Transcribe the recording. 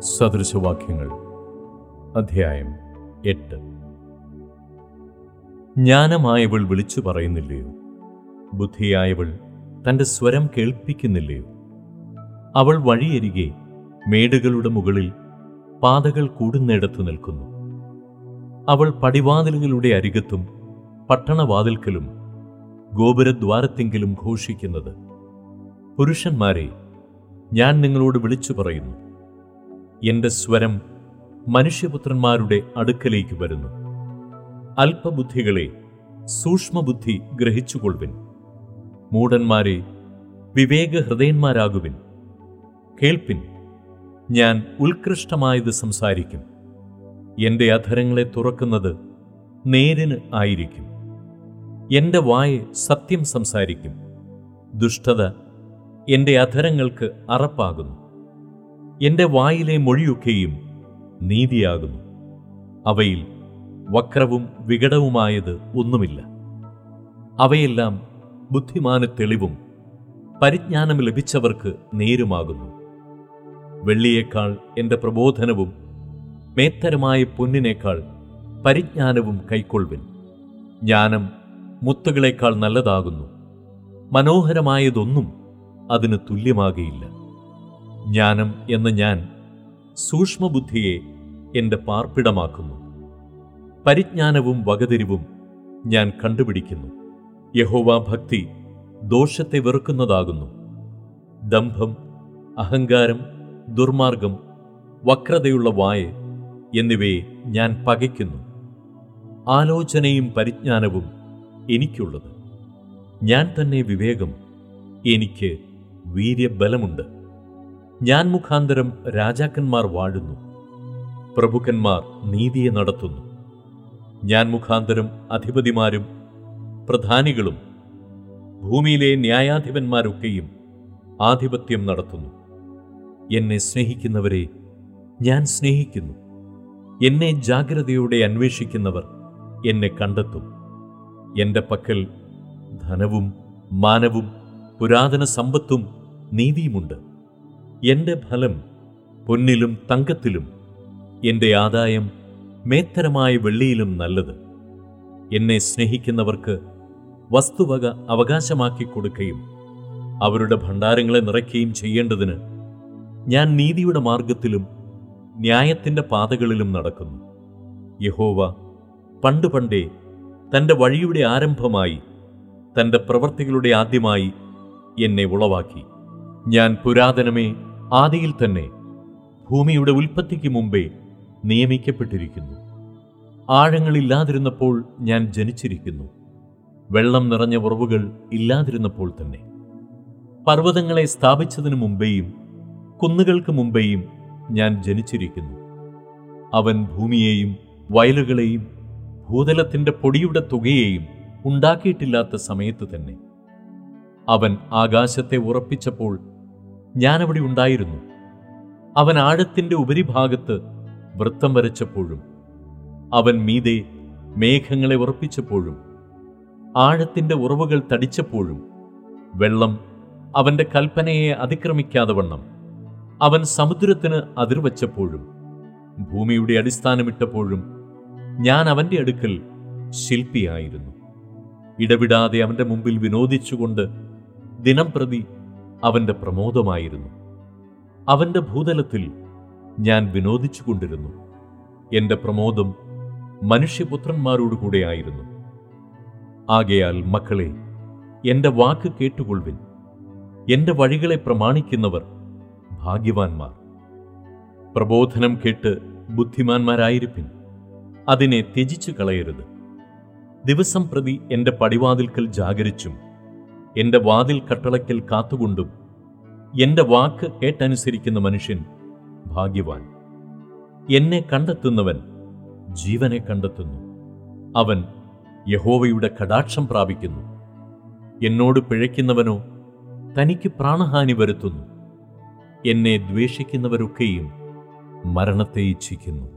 സദൃശവാക്യങ്ങൾ അധ്യായം എട്ട് ജ്ഞാനമായവൾ വിളിച്ചു പറയുന്നില്ലയോ ബുദ്ധിയായവൾ തൻ്റെ സ്വരം കേൾപ്പിക്കുന്നില്ലയോ അവൾ വഴിയരികെ മേടുകളുടെ മുകളിൽ പാതകൾ കൂടുന്നിടത്ത് നിൽക്കുന്നു അവൾ പടിവാതിലുകളുടെ അരികത്തും പട്ടണവാതിൽക്കലും ഗോപുരദ്വാരത്തെങ്കിലും ഘോഷിക്കുന്നത് പുരുഷന്മാരെ ഞാൻ നിങ്ങളോട് വിളിച്ചു പറയുന്നു എന്റെ സ്വരം മനുഷ്യപുത്രന്മാരുടെ അടുക്കലേക്ക് വരുന്നു അല്പബുദ്ധികളെ സൂക്ഷ്മബുദ്ധി ഗ്രഹിച്ചുകൊള്ളുവിൻ മൂഢന്മാരെ വിവേകഹൃദയന്മാരാകുവിൻ കേൾപ്പിൻ ഞാൻ ഉത്കൃഷ്ടമായത് സംസാരിക്കും എന്റെ അധരങ്ങളെ തുറക്കുന്നത് നേരിന് ആയിരിക്കും എന്റെ വായ സത്യം സംസാരിക്കും ദുഷ്ടത എന്റെ അധരങ്ങൾക്ക് അറപ്പാകുന്നു എന്റെ വായിലെ മൊഴിയൊക്കെയും നീതിയാകുന്നു അവയിൽ വക്രവും വികടവുമായത് ഒന്നുമില്ല അവയെല്ലാം ബുദ്ധിമാന് തെളിവും പരിജ്ഞാനം ലഭിച്ചവർക്ക് നേരുമാകുന്നു വെള്ളിയേക്കാൾ എന്റെ പ്രബോധനവും മേത്തരമായ പൊന്നിനേക്കാൾ പരിജ്ഞാനവും കൈക്കൊള്ളുവിൻ ജ്ഞാനം മുത്തുകളേക്കാൾ നല്ലതാകുന്നു മനോഹരമായതൊന്നും അതിന് തുല്യമാകയില്ല ജ്ഞാനം എന്ന ഞാൻ സൂക്ഷ്മബുദ്ധിയെ എന്റെ പാർപ്പിടമാക്കുന്നു പരിജ്ഞാനവും വകതിരിവും ഞാൻ കണ്ടുപിടിക്കുന്നു യഹോവ ഭക്തി ദോഷത്തെ വെറുക്കുന്നതാകുന്നു ദംഭം അഹങ്കാരം ദുർമാർഗം വക്രതയുള്ള വായ എന്നിവയെ ഞാൻ പകയ്ക്കുന്നു ആലോചനയും പരിജ്ഞാനവും എനിക്കുള്ളത് ഞാൻ തന്നെ വിവേകം എനിക്ക് വീര്യബലമുണ്ട് ഞാൻ മുഖാന്തരം രാജാക്കന്മാർ വാഴുന്നു പ്രഭുക്കന്മാർ നീതിയെ നടത്തുന്നു ഞാൻ മുഖാന്തരം അധിപതിമാരും പ്രധാനികളും ഭൂമിയിലെ ന്യായാധിപന്മാരൊക്കെയും ആധിപത്യം നടത്തുന്നു എന്നെ സ്നേഹിക്കുന്നവരെ ഞാൻ സ്നേഹിക്കുന്നു എന്നെ ജാഗ്രതയോടെ അന്വേഷിക്കുന്നവർ എന്നെ കണ്ടെത്തും എന്റെ പക്കൽ ധനവും മാനവും പുരാതന സമ്പത്തും നീതിയുമുണ്ട് എന്റെ ഫലം പൊന്നിലും തങ്കത്തിലും എന്റെ ആദായം മേത്തരമായ വെള്ളിയിലും നല്ലത് എന്നെ സ്നേഹിക്കുന്നവർക്ക് വസ്തുവക അവകാശമാക്കി കൊടുക്കുകയും അവരുടെ ഭണ്ഡാരങ്ങളെ നിറയ്ക്കുകയും ചെയ്യേണ്ടതിന് ഞാൻ നീതിയുടെ മാർഗത്തിലും ന്യായത്തിന്റെ പാതകളിലും നടക്കുന്നു യഹോവ പണ്ട് പണ്ടേ തന്റെ വഴിയുടെ ആരംഭമായി തന്റെ പ്രവർത്തികളുടെ ആദ്യമായി എന്നെ ഉളവാക്കി ഞാൻ പുരാതനമേ ആദിയിൽ തന്നെ ഭൂമിയുടെ ഉൽപ്പത്തിക്ക് മുമ്പേ നിയമിക്കപ്പെട്ടിരിക്കുന്നു ആഴങ്ങളില്ലാതിരുന്നപ്പോൾ ഞാൻ ജനിച്ചിരിക്കുന്നു വെള്ളം നിറഞ്ഞ ഉറവുകൾ ഇല്ലാതിരുന്നപ്പോൾ തന്നെ പർവ്വതങ്ങളെ സ്ഥാപിച്ചതിനു മുമ്പേയും കുന്നുകൾക്ക് മുമ്പേയും ഞാൻ ജനിച്ചിരിക്കുന്നു അവൻ ഭൂമിയെയും വയലുകളെയും ഭൂതലത്തിന്റെ പൊടിയുടെ തുകയെയും ഉണ്ടാക്കിയിട്ടില്ലാത്ത സമയത്ത് തന്നെ അവൻ ആകാശത്തെ ഉറപ്പിച്ചപ്പോൾ ഞാനവിടെ ഉണ്ടായിരുന്നു അവൻ ആഴത്തിന്റെ ഉപരിഭാഗത്ത് വൃത്തം വരച്ചപ്പോഴും അവൻ മീതെ മേഘങ്ങളെ ഉറപ്പിച്ചപ്പോഴും ആഴത്തിന്റെ ഉറവുകൾ തടിച്ചപ്പോഴും വെള്ളം അവന്റെ കൽപ്പനയെ അതിക്രമിക്കാതെ വണ്ണം അവൻ സമുദ്രത്തിന് അതിർവച്ചപ്പോഴും ഭൂമിയുടെ അടിസ്ഥാനമിട്ടപ്പോഴും ഞാൻ അവന്റെ അടുക്കൽ ശില്പിയായിരുന്നു ഇടവിടാതെ അവന്റെ മുമ്പിൽ വിനോദിച്ചുകൊണ്ട് ദിനം പ്രതി അവന്റെ പ്രമോദമായിരുന്നു അവന്റെ ഭൂതലത്തിൽ ഞാൻ വിനോദിച്ചുകൊണ്ടിരുന്നു എന്റെ പ്രമോദം മനുഷ്യപുത്രന്മാരോടുകൂടെ ആയിരുന്നു ആകയാൽ മക്കളെ എന്റെ വാക്ക് കേട്ടുകൊള്ളുവിൻ എന്റെ വഴികളെ പ്രമാണിക്കുന്നവർ ഭാഗ്യവാന്മാർ പ്രബോധനം കേട്ട് ബുദ്ധിമാന്മാരായിരിപ്പിൻ അതിനെ ത്യജിച്ചു കളയരുത് ദിവസം പ്രതി എന്റെ പടിവാതിൽക്കൽ ജാഗരിച്ചും എന്റെ വാതിൽ കട്ടളയ്ക്കൽ കാത്തുകൊണ്ടും എന്റെ വാക്ക് കേട്ടനുസരിക്കുന്ന മനുഷ്യൻ ഭാഗ്യവാൻ എന്നെ കണ്ടെത്തുന്നവൻ ജീവനെ കണ്ടെത്തുന്നു അവൻ യഹോവയുടെ കടാക്ഷം പ്രാപിക്കുന്നു എന്നോട് പിഴയ്ക്കുന്നവനോ തനിക്ക് പ്രാണഹാനി വരുത്തുന്നു എന്നെ ദ്വേഷിക്കുന്നവരൊക്കെയും മരണത്തെ ഇച്ഛിക്കുന്നു